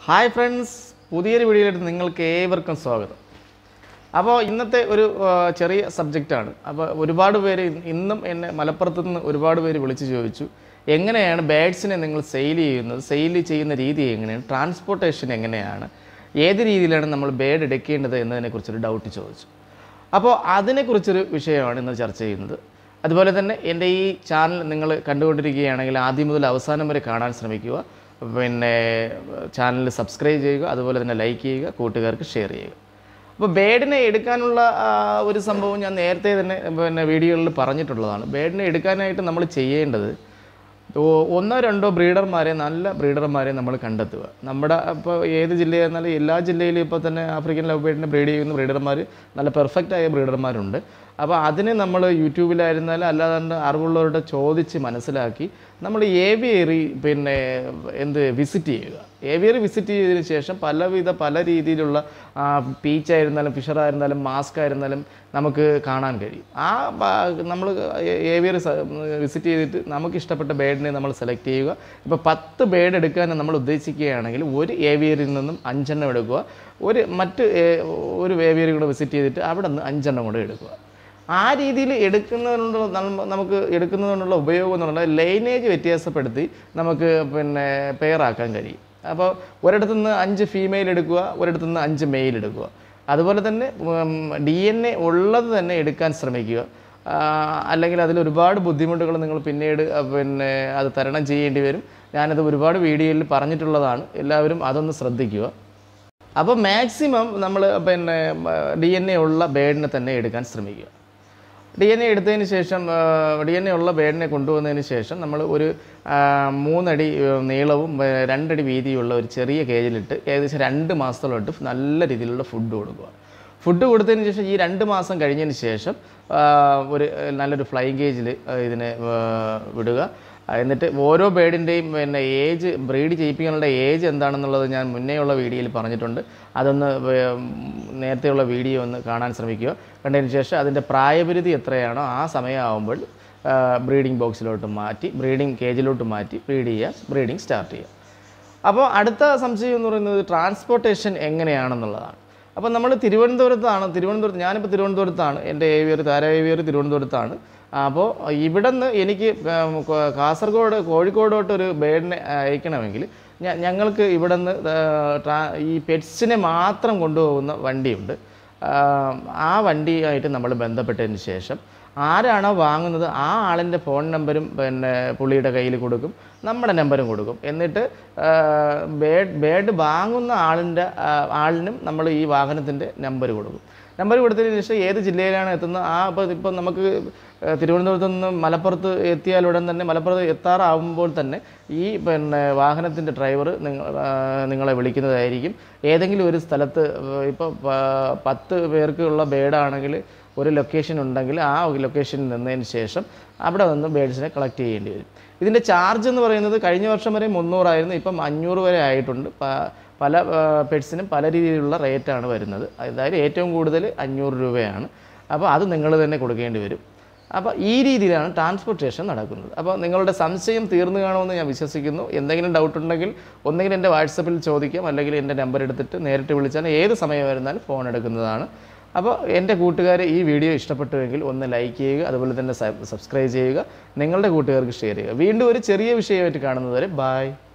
hi friends പുതിയൊരു വീഡിയോയിലേക്ക് നിങ്ങൾക്ക് ഏവർക്കും സ്വാഗതം അപ്പോൾ ഇന്നത്തെ ഒരു ആ, ചെറിയ സബ്ജക്റ്റാണ് അപ്പോൾ ഒരുപാട് പേര് ഇന്ന് ഇന്നും എന്നെ മലപ്പുറത്ത് നിന്ന് ഒരുപാട് പേര് വിളിച്ച് ചോദിച്ചു എങ്ങനെയാണ് ബേഡ്സിനെ നിങ്ങൾ സെയിൽ ചെയ്യുന്നത് സെയിൽ ചെയ്യുന്ന രീതി എങ്ങനെയാണ് ട്രാൻസ്പോർട്ടേഷൻ എങ്ങനെയാണ് ഏത് രീതിയിലാണ് നമ്മൾ ബേഡ് എടുക്കേണ്ടത് എന്നതിനെക്കുറിച്ചൊരു ഡൗട്ട് ചോദിച്ചു അപ്പോൾ അതിനെക്കുറിച്ചൊരു വിഷയമാണ് ഇന്ന് ചർച്ച ചെയ്യുന്നത് അതുപോലെ തന്നെ എൻ്റെ ഈ ചാനൽ നിങ്ങൾ കണ്ടുകൊണ്ടിരിക്കുകയാണെങ്കിൽ ആദ്യം മുതൽ അവസാനം വരെ കാണാൻ ശ്രമിക്കുക പിന്നെ ചാനൽ സബ്സ്ക്രൈബ് ചെയ്യുക അതുപോലെ തന്നെ ലൈക്ക് ചെയ്യുക കൂട്ടുകാർക്ക് ഷെയർ ചെയ്യുക അപ്പോൾ ബേഡിനെ എടുക്കാനുള്ള ആ, ഒരു സംഭവം ഞാൻ നേരത്തെ തന്നെ പിന്നെ വീഡിയോകളിൽ പറഞ്ഞിട്ടുള്ളതാണ് ബേഡിനെ എടുക്കാനായിട്ട് നമ്മൾ ചെയ്യേണ്ടത് ഓ- ഒന്നോ രണ്ടോ ബ്രീഡർമാരെ നല്ല ബ്രീഡർമാരെ നമ്മൾ കണ്ടെത്തുക നമ്മുടെ ഇപ്പോൾ ഏത് ജില്ലയായിരുന്നാലും എല്ലാ ജില്ലയിലും ഇപ്പോൾ തന്നെ ആഫ്രിക്കൻ ലവ് ബേഡിനെ ബ്രീഡ് ചെയ്യുന്ന ബ്രീഡർമാർ നല്ല പെർഫെക്റ്റ് ആയ ബ്രീഡർമാരുണ്ട് അപ്പോൾ അതിനെ നമ്മൾ യൂട്യൂബിലായിരുന്നാലും അല്ലാതെ അറിവുള്ളവരുടെ ചോദിച്ച് മനസ്സിലാക്കി നമ്മൾ ഏവിയറി പിന്നെ എന്ത് വിസിറ്റ് ചെയ്യുക ഏവിയറി വിസിറ്റ് ചെയ്തതിന് ശേഷം പലവിധ പല രീതിയിലുള്ള പീച്ച് ആയിരുന്നാലും ഫിഷർ ആയിരുന്നാലും മാസ്ക് ആയിരുന്നാലും നമുക്ക് കാണാൻ കഴിയും ആ നമ്മൾ ഏവിയറി വിസിറ്റ് ചെയ്തിട്ട് നമുക്ക് ഇഷ്ടപ്പെട്ട ബേഡിനെ നമ്മൾ സെലക്ട് ചെയ്യുക ഇപ്പോൾ പത്ത് ബേഡ് എടുക്കാൻ നമ്മൾ ഉദ്ദേശിക്കുകയാണെങ്കിൽ ഒരു ഏവിയറിൽ നിന്നും അഞ്ചെണ്ണം എടുക്കുക ഒരു മറ്റ് ഏ- ഒരു ഏവിയറി കൂടെ വിസിറ്റ് ചെയ്തിട്ട് അവിടെ നിന്ന് അഞ്ചെണ്ണം കൂടെ എടുക്കുക ആ രീതിയിൽ എടുക്കുന്നതിനുള്ള നമ്മ- നമുക്ക് എടുക്കുന്നതിനുള്ള ഉപയോഗം എന്ന് പറഞ്ഞാൽ ലൈനേജ് വ്യത്യാസപ്പെടുത്തി നമുക്ക് പിന്നെ പെയറാക്കാൻ കഴിയും അപ്പോൾ ഒരിടത്തു നിന്ന് അഞ്ച് ഫീമെയിൽ എടുക്കുക ഒരിടത്തു നിന്ന് അഞ്ച് മെയിൽ എടുക്കുക അതുപോലെ തന്നെ ഡി എൻ എ ഉള്ളത് തന്നെ എടുക്കാൻ ശ്രമിക്കുക ആ, അല്ലെങ്കിൽ അതിൽ ഒരുപാട് ബുദ്ധിമുട്ടുകൾ നിങ്ങൾ പിന്നീട് ആ, പിന്നെ അത് തരണം ചെയ്യേണ്ടി വരും ഞാനത് ഒരുപാട് വീഡിയോയിൽ പറഞ്ഞിട്ടുള്ളതാണ് എല്ലാവരും അതൊന്ന് ശ്രദ്ധിക്കുക അപ്പോൾ മാക്സിമം നമ്മൾ പിന്നെ ഡി എൻ എ ഉള്ള ബേഡിനെ തന്നെ എടുക്കാൻ ശ്രമിക്കുക ഡി എൻ എ എടുത്തതിന് ശേഷം ഡി എൻ എ ഉള്ള ബേഡിനെ കൊണ്ടുവന്നതിന് ശേഷം നമ്മൾ ഒരു ആ, മൂന്നടി ആ, നീളവും ആ, രണ്ടടി വീതിയുള്ള ഒരു ചെറിയ കേജിലിട്ട് ഏകദേശം രണ്ട് മാസത്തോളം ഇട്ട് നല്ല രീതിയിലുള്ള ഫുഡ് കൊടുക്കുക ഫുഡ് കൊടുത്തതിന് ശേഷം ഈ രണ്ട് മാസം കഴിഞ്ഞതിന് ശേഷം ആ, ഒരു നല്ലൊരു ഫ്ലൈങ് കേജിൽ ഇതിനെ ആ, വിടുക ആ, എന്നിട്ട് ഓരോ ബേഡിൻ്റെയും പിന്നെ ഏജ് ബ്രീഡ് ചെയ്യിപ്പിക്കാനുള്ള ഏജ് എന്താണെന്നുള്ളത് ഞാൻ മുന്നേയുള്ള വീഡിയോയിൽ പറഞ്ഞിട്ടുണ്ട് അതൊന്ന് വേ- നേരത്തെയുള്ള വീഡിയോ ഒന്ന് കാണാൻ ശ്രമിക്കുക കണ്ടതിന് ശേഷം അതിൻ്റെ പ്രായപരിധി എത്രയാണോ ആ സമയമാകുമ്പോൾ ബ്രീഡിംഗ് ബോക്സിലോട്ട് മാറ്റി ബ്രീഡിംഗ് കേജിലോട്ട് മാറ്റി ബ്രീഡ് ചെയ്യുക ബ്രീഡിംഗ് സ്റ്റാർട്ട് ചെയ്യുക അപ്പോൾ അടുത്ത സംശയം എന്ന് പറയുന്നത് ട്രാൻസ്പോർട്ടേഷൻ എങ്ങനെയാണെന്നുള്ളതാണ് അപ്പോൾ നമ്മൾ തിരുവനന്തപുരത്താണ് തിരുവനന്തപുരത്ത് ഞാനിപ്പോൾ തിരുവനന്തപുരത്താണ് എൻ്റെ ഏവിയർ താര ഏവിയർ തിരുവനന്തപുരത്താണ് അപ്പോൾ ഇവിടെ നിന്ന് എനിക്ക് ഉം, കോ- കാസർഗോഡ് കോഴിക്കോടോട്ട് ഒരു ബേഡിനെ അയക്കണമെങ്കിൽ ഞ- ഞങ്ങൾക്ക് ഇവിടെ നിന്ന് ട്രാ ഈ പെറ്റ്സിനെ മാത്രം കൊണ്ടുപോകുന്ന വണ്ടിയുണ്ട് ആ, ആ വണ്ടിയായിട്ട് നമ്മൾ ബന്ധപ്പെട്ടതിന് ശേഷം ആരാണോ വാങ്ങുന്നത് ആ ആളിൻ്റെ ഫോൺ നമ്പരും പിന്നെ പുള്ളിയുടെ കയ്യിൽ കൊടുക്കും നമ്മുടെ നമ്പരും കൊടുക്കും എന്നിട്ട് ആ, ബേഡ് ബേഡ് വാങ്ങുന്ന ആളിൻ്റെ ആ, ആളിനും നമ്മൾ ഈ വാഹനത്തിൻ്റെ നമ്പർ കൊടുക്കും നമ്പർ കൊടുത്തതിന് ശേഷം ഏത് ജില്ലയിലാണ് എത്തുന്നത് ആ ഇപ്പോൾ ഇപ്പം നമുക്ക് ആ, തിരുവനന്തപുരത്ത് നിന്ന് മലപ്പുറത്ത് എത്തിയാൽ ഉടൻ തന്നെ മലപ്പുറത്ത് എത്താറാവുമ്പോൾ തന്നെ ഈ പിന്നെ വാഹനത്തിൻ്റെ ഡ്രൈവർ നിങ്ങൾ ആ, നിങ്ങളെ വിളിക്കുന്നതായിരിക്കും ഏതെങ്കിലും ഒരു സ്ഥലത്ത് ഇപ്പോൾ പത്ത് പേർക്കുള്ള ബേഡാണെങ്കിൽ ഒരു ലൊക്കേഷൻ ഉണ്ടെങ്കിൽ ആ ലൊക്കേഷനിൽ നിന്നതിന് ശേഷം അവിടെ നിന്ന് ബേഡ്സിനെ കളക്ട് ചെയ്യേണ്ടി വരും ഇതിൻ്റെ ചാർജ് എന്ന് പറയുന്നത് കഴിഞ്ഞ വർഷം വരെ മുന്നൂറായിരുന്നു ഇപ്പം അഞ്ഞൂറ് വരെ ആയിട്ടുണ്ട് പ- പല പെറ്റ്സിനും പല രീതിയിലുള്ള റേറ്റാണ് വരുന്നത് അതായത് ഏറ്റവും കൂടുതൽ അഞ്ഞൂറ് രൂപയാണ് അപ്പോൾ അത് നിങ്ങൾ തന്നെ കൊടുക്കേണ്ടി വരും അപ്പോൾ ഈ രീതിയിലാണ് ട്രാൻസ്പോർട്ടേഷൻ നടക്കുന്നത് അപ്പോൾ നിങ്ങളുടെ സംശയം തീർന്നു കാണുമെന്ന് ഞാൻ വിശ്വസിക്കുന്നു എന്തെങ്കിലും ഡൗട്ട് ഉണ്ടെങ്കിൽ ഒന്നെങ്കിൽ എൻ്റെ വാട്സപ്പിൽ ചോദിക്കാം അല്ലെങ്കിൽ എൻ്റെ നമ്പർ എടുത്തിട്ട് നേരിട്ട് വിളിച്ചാൽ ഏത് സമയമായിരുന്നാലും ഫോൺ എടുക്കുന്നതാണ് അപ്പോൾ എൻ്റെ കൂട്ടുകാർ ഈ വീഡിയോ ഇഷ്ടപ്പെട്ടുവെങ്കിൽ ഒന്ന് ലൈക്ക് ചെയ്യുക അതുപോലെ തന്നെ സബ്സ്ക്രൈബ് ചെയ്യുക നിങ്ങളുടെ കൂട്ടുകാർക്ക് ഷെയർ ചെയ്യുക വീണ്ടും ഒരു ചെറിയ വിഷയമായിട്ട് കാണുന്നത് വരെ ബായ്